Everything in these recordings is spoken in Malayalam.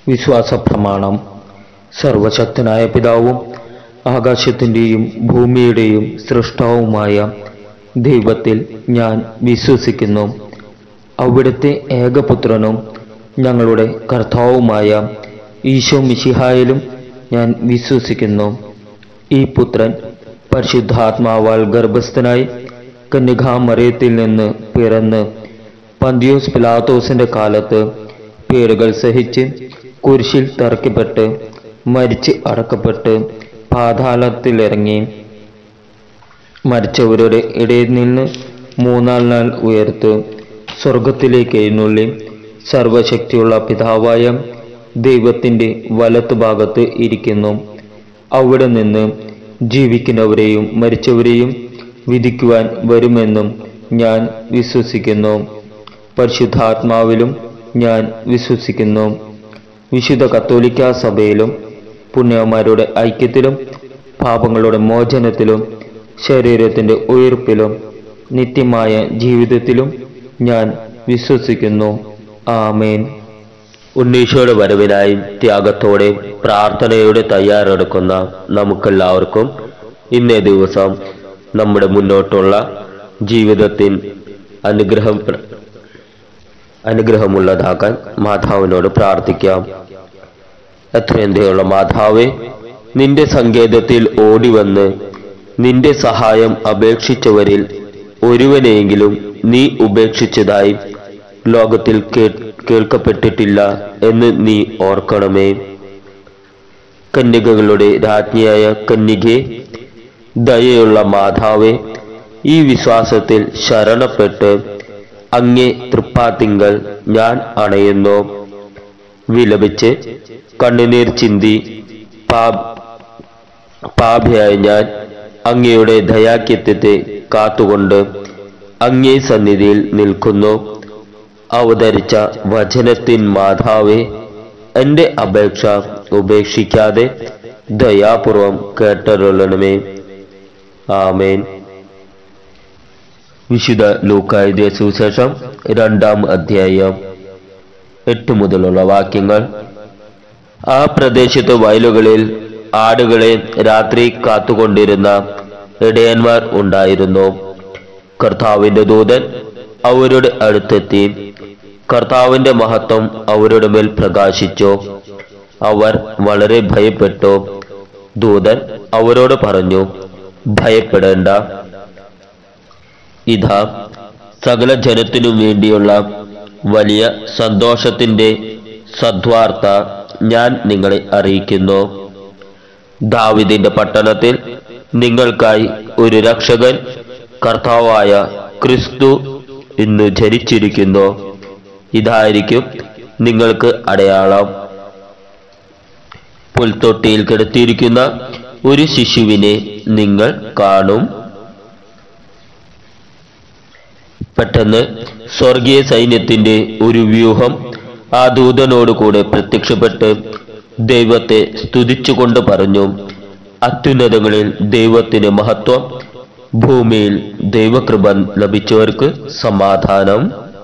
വിശ്വാസ പ്രമാണം സർവശക്തനായ പിതാവും ആകാശത്തിൻ്റെയും ഭൂമിയുടെയും സൃഷ്ടാവുമായ ദൈവത്തിൽ ഞാൻ വിശ്വസിക്കുന്നു അവിടുത്തെ ഏകപുത്രനും ഞങ്ങളുടെ കർത്താവുമായ ഈശോ മിശിഹായിലും ഞാൻ വിശ്വസിക്കുന്നു ഈ പുത്രൻ പരിശുദ്ധാത്മാവാൽ ഗർഭസ്ഥനായി കന്യകാമറിയത്തിൽ നിന്ന് പിറന്ന് പന്തിയോസ് പിലാത്തോസിന്റെ കാലത്ത് പേരുകൾ സഹിച്ച് കുരിശിൽ തറക്കപ്പെട്ട് മരിച്ച് അടക്കപ്പെട്ട് പാതാളത്തിലിറങ്ങി മരിച്ചവരുടെ ഇടയിൽ നിന്ന് മൂന്നാം നാൾ ഉയർത്ത് സ്വർഗത്തിലേക്ക് എഴുന്നള്ളി സർവശക്തിയുള്ള പിതാവായ ദൈവത്തിൻ്റെ വലത്തുഭാഗത്ത് ഇരിക്കുന്നു അവിടെ നിന്ന് ജീവിക്കുന്നവരെയും മരിച്ചവരെയും വിധിക്കുവാൻ വരുമെന്നും ഞാൻ വിശ്വസിക്കുന്നു പരിശുദ്ധാത്മാവിലും ഞാൻ വിശ്വസിക്കുന്നു വിശുദ്ധ കത്തോലിക്ക സഭയിലും പുണ്യന്മാരുടെ ഐക്യത്തിലും പാപങ്ങളുടെ മോചനത്തിലും ശരീരത്തിൻ്റെ ഉയർപ്പിലും നിത്യമായ ജീവിതത്തിലും ഞാൻ വിശ്വസിക്കുന്നു ആമേൻ ഉണ്ണീശോയുടെ വരവിനായി ത്യാഗത്തോടെ പ്രാർത്ഥനയോടെ തയ്യാറെടുക്കുന്ന നമുക്കെല്ലാവർക്കും ഇന്നേ ദിവസം നമ്മുടെ മുന്നോട്ടുള്ള ജീവിതത്തിൽ അനുഗ്രഹം അനുഗ്രഹമുള്ളതാക്കാൻ മാതാവിനോട് പ്രാർത്ഥിക്കാം എത്രയും ദയുള്ള മാതാവേ നിന്റെ സങ്കേതത്തിൽ ഓടിവന്ന് നിന്റെ സഹായം അപേക്ഷിച്ചവരിൽ ഒരുവനെയെങ്കിലും നീ ഉപേക്ഷിച്ചതായി ലോകത്തിൽ കേ- കേൾക്കപ്പെട്ടിട്ടില്ല എന്ന് നീ ഓർക്കണമേ കന്യകകളുടെ രാജ്ഞിയായ കന്യകെ ദയയുള്ള മാതാവേ ഈ വിശ്വാസത്തിൽ ശരണപ്പെട്ട് അങ്ങേ തൃപ്പാത്തിങ്കൽ ഞാൻ അണയുന്നു വിലപിച്ച് കണ്ണുനീർ ചിന്തി പാ- പാപിയായ ഞാൻ അങ്ങയുടെ ദയാക്യത്വത്തെ കാത്തുകൊണ്ട് അങ്ങേ സന്നിധിയിൽ നിൽക്കുന്നു അവതരിച്ച വചനത്തിൻ മാതാവേ എന്റെ അപേക്ഷ ഉപേക്ഷിക്കാതെ ദയാപൂർവം കേട്ടരുളണമേ ആമേൻ വിശുദ്ധ ലൂക്കായ സുവിശേഷം രണ്ടാം അധ്യായം എട്ട് മുതലുള്ള വാക്യങ്ങൾ ആ പ്രദേശത്ത് വയലുകളിൽ ആടുകളെ രാത്രി കാത്തുകൊണ്ടിരുന്ന ഇടയന്മാർ ഉണ്ടായിരുന്നു കർത്താവിന്റെ ദൂതൻ അവരുടെ അടുത്തെത്തി കർത്താവിന്റെ മഹത്വം അവരുടെ മേൽ പ്രകാശിച്ചു അവർ വളരെ ഭയപ്പെട്ടു ദൂതൻ അവരോട് പറഞ്ഞു ഭയപ്പെടേണ്ട ഇതാ സകല ജനത്തിനും വേണ്ടിയുള്ള വലിയ സന്തോഷത്തിന്റെ സദ്വാർത്ത ഞാൻ നിങ്ങളെ അറിയിക്കുന്നു ദാവിദിന്റെ പട്ടണത്തിൽ നിങ്ങൾക്കായി ഒരു രക്ഷകൻ കർത്താവായ ക്രിസ്തു ഇന്ന് ജനിച്ചിരിക്കുന്നു ഇതായിരിക്കും നിങ്ങൾക്ക് അടയാളം പുൽത്തൊട്ടിയിൽ കിടത്തിയിരിക്കുന്ന ഒരു ശിശുവിനെ നിങ്ങൾ കാണും പെട്ടെന്ന് സ്വർഗീയ സൈന്യത്തിന്റെ ഒരു വ്യൂഹം ആ ദൂതനോട് കൂടെ പ്രത്യക്ഷപ്പെട്ട് ദൈവത്തെ സ്തുതിച്ചുകൊണ്ട് പറഞ്ഞു അത്യുന്നതങ്ങളിൽ ദൈവത്തിന് മഹത്വം ഭൂമിയിൽ ദൈവകൃപ ലഭിച്ചവർക്ക് സമാധാനം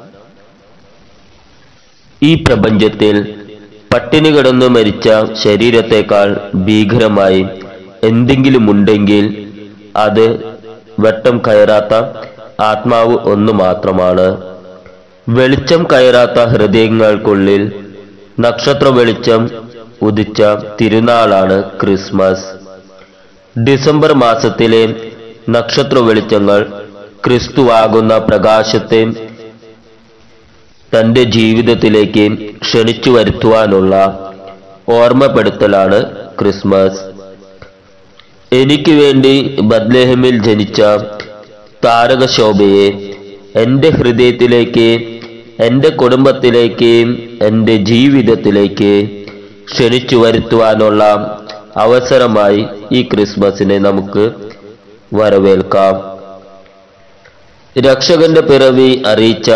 ഈ പ്രപഞ്ചത്തിൽ പട്ടിണി കിടന്ന് മരിച്ച ശരീരത്തെക്കാൾ ഭീകരമായി എന്തെങ്കിലും ഉണ്ടെങ്കിൽ അത് വെട്ടം കയറാത്ത ആത്മാവ് ഒന്ന് മാത്രമാണ് വെളിച്ചം കയറാത്ത ഹൃദയങ്ങൾക്കുള്ളിൽ നക്ഷത്ര വെളിച്ചം ഉദിച്ച തിരുനാളാണ് ക്രിസ്മസ് ഡിസംബർ മാസത്തിലെ നക്ഷത്ര വെളിച്ചങ്ങൾ ക്രിസ്തുവാകുന്ന പ്രകാശത്തെ തന്റെ ജീവിതത്തിലേക്ക് ക്ഷണിച്ചു വരുത്തുവാനുള്ള ഓർമ്മപ്പെടുത്തലാണ് ക്രിസ്മസ് എനിക്ക് വേണ്ടി ബദ്ലേഹമിൽ ജനിച്ച താരകശോഭയെ എൻ്റെ ഹൃദയത്തിലേക്ക് എൻ്റെ കുടുംബത്തിലേക്ക് എൻ്റെ ജീവിതത്തിലേക്ക് ക്ഷണിച്ചു വരുത്തുവാനുള്ള അവസരമായി ഈ ക്രിസ്മസിനെ നമുക്ക് വരവേൽക്കാം രക്ഷകന്റെ പിറവി അറിയിച്ച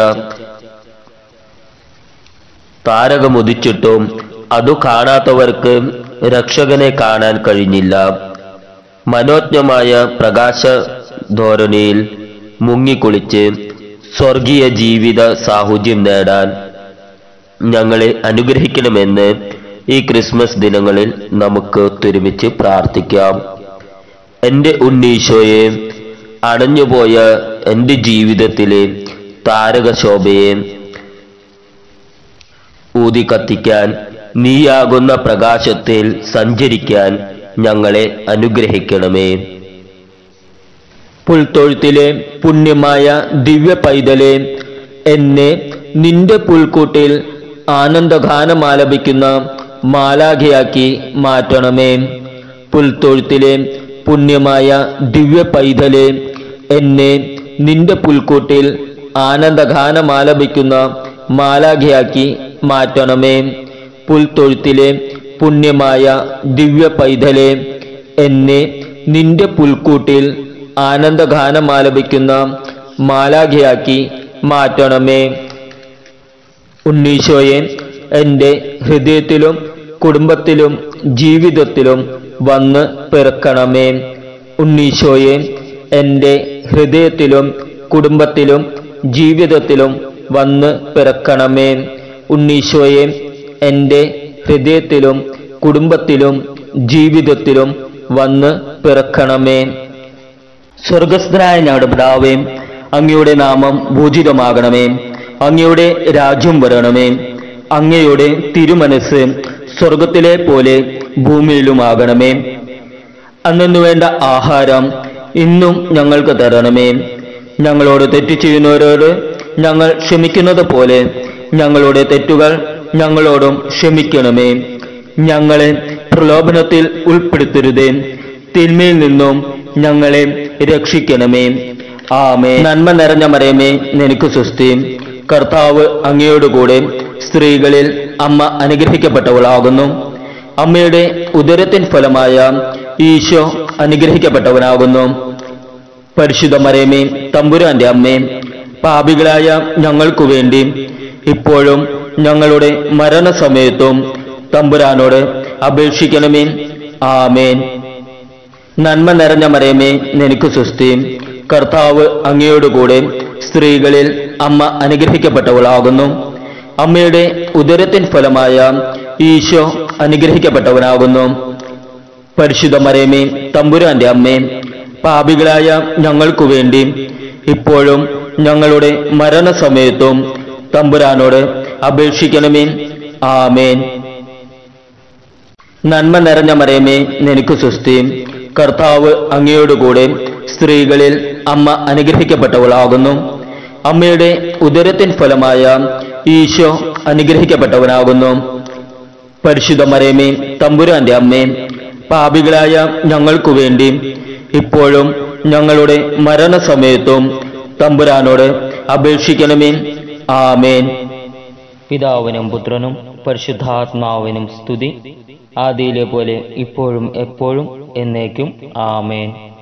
താരകമുദിച്ചിട്ടും അതു കാണാത്തവർക്ക് രക്ഷകനെ കാണാൻ കഴിഞ്ഞില്ല മനോജ്ഞമായ പ്രകാശ ധോരണിയിൽ മുങ്ങിക്കുളിച്ച് സ്വർഗീയ ജീവിത സാഹുജ്യം നേടാൻ ഞങ്ങളെ അനുഗ്രഹിക്കണമെന്ന് ഈ ക്രിസ്മസ് ദിനങ്ങളിൽ നമുക്ക് ഒരുമിച്ച് പ്രാർത്ഥിക്കാം എൻ്റെ ഉണ്ണീശോയെ അണഞ്ഞുപോയ എൻ്റെ ജീവിതത്തിലെ താരകശോഭയെ ഊതി കത്തിക്കാൻ നീയാകുന്ന പ്രകാശത്തിൽ സഞ്ചരിക്കാൻ ഞങ്ങളെ അനുഗ്രഹിക്കണമേ പുൽത്തൊഴുത്തിലെ പുണ്യമായ ദിവ്യ പൈതലെ എന്നെ നിന്റെ പുൽക്കൂട്ടിൽ ആനന്ദഗാനമാലപിക്കുന്ന മാലാഖയാക്കി മാറ്റണമേ പുൽത്തൊഴുത്തിലെ പുണ്യമായ ദിവ്യ പൈതലെ എന്നെ നിന്റെ പുൽക്കൂട്ടിൽ ആനന്ദഗാനമാലപിക്കുന്ന മാലാഖയാക്കി മാറ്റണമേ പുൽത്തൊഴുത്തിലെ പുണ്യമായ ദിവ്യ പൈതലെ എന്നെ നിന്റെ പുൽക്കൂട്ടിൽ ആനന്ദഗാനമാലപിക്കുന്ന മാലാഖയാക്കി മാറ്റണമേ ഉണ്ണീശോയെ എൻ്റെ ഹൃദയത്തിലും കുടുംബത്തിലും ജീവിതത്തിലും വന്ന് പിറക്കണമേ ഉണ്ണീശോയെ എൻ്റെ ഹൃദയത്തിലും കുടുംബത്തിലും ജീവിതത്തിലും വന്ന് പിറക്കണമേ ഉണ്ണീശോയെ എൻ്റെ ഹൃദയത്തിലും കുടുംബത്തിലും ജീവിതത്തിലും വന്ന് പിറക്കണമേ സ്വർഗസ്ഥനായ ഞങ്ങളുടെ പിതാവേ അങ്ങയുടെ നാമം ഭൂജിതമാകണമേ അങ്ങയുടെ രാജ്യം വരണമേ അങ്ങയുടെ തിരുമനസ് സ്വർഗത്തിലെ പോലെ ഭൂമിയിലുമാകണമേ അന്നു വേണ്ട ആഹാരം ഇന്നും ഞങ്ങൾക്ക് തരണമേ ഞങ്ങളോട് തെറ്റ് ചെയ്യുന്നവരോട് ഞങ്ങൾ ക്ഷമിക്കുന്നത് പോലെ ഞങ്ങളുടെ തെറ്റുകൾ ഞങ്ങളോടും ക്ഷമിക്കണമേ ഞങ്ങളെ പ്രലോഭനത്തിൽ ഉൾപ്പെടുത്തരുതേ തിന്മയിൽ നിന്നും ഞങ്ങളെ രക്ഷിക്കണമേ ആമേ നന്മ നിറഞ്ഞ മറയമേ നിനക്ക് സുസ്ഥി കർത്താവ് അങ്ങയോടുകൂടെ സ്ത്രീകളിൽ അമ്മ അനുഗ്രഹിക്കപ്പെട്ടവളാകുന്നു അമ്മയുടെ ഉദരത്തിൻ ഫലമായ ഈശോ അനുഗ്രഹിക്കപ്പെട്ടവനാകുന്നു പരിശുദ്ധ മരയമേ തമ്പുരാന്റെ അമ്മേ പാപികളായ ഞങ്ങൾക്കു വേണ്ടി ഇപ്പോഴും ഞങ്ങളുടെ മരണസമയത്തും തമ്പുരാനോട് അപേക്ഷിക്കണമേ ആമേൻ നന്മ നിറഞ്ഞ മരയമേ നിനക്ക് സുസ്ഥി കർത്താവ് അങ്ങയോടുകൂടെ സ്ത്രീകളിൽ അമ്മ അനുഗ്രഹിക്കപ്പെട്ടവളാകുന്നു അമ്മയുടെ ഉദരത്തിൻ ഫലമായ ഈശോ അനുഗ്രഹിക്കപ്പെട്ടവനാകുന്നു പരിശുദ്ധ മരയമേ തമ്പുരാന്റെ അമ്മേ പാപികളായ ഞങ്ങൾക്കു വേണ്ടി ഇപ്പോഴും ഞങ്ങളുടെ മരണസമയത്തും തമ്പുരാനോട് അപേക്ഷിക്കണമേ ആമേൻ നന്മ നിറഞ്ഞ മരയമേ നിനക്ക് സുസ്ഥി കർത്താവ് അങ്ങയോടുകൂടെ സ്ത്രീകളിൽ അമ്മ അനുഗ്രഹിക്കപ്പെട്ടവളാകുന്നു അമ്മയുടെ ഉദരത്തിൻ ഫലമായ ഈശോ അനുഗ്രഹിക്കപ്പെട്ടവനാകുന്നു പരിശുദ്ധ മരയമേ തമ്പുരാന്റെ അമ്മേ പാപികളായ ഞങ്ങൾക്കു വേണ്ടി ഇപ്പോഴും ഞങ്ങളുടെ മരണസമയത്തും തമ്പുരാനോട് അപേക്ഷിക്കണമേ ആമേൻ പിതാവിനും പുത്രനും പരിശുദ്ധാത്മാവിനും സ്തുതി ആദിയിലെ പോലെ ഇപ്പോഴും എപ്പോഴും എന്നേക്കും ആമേൻ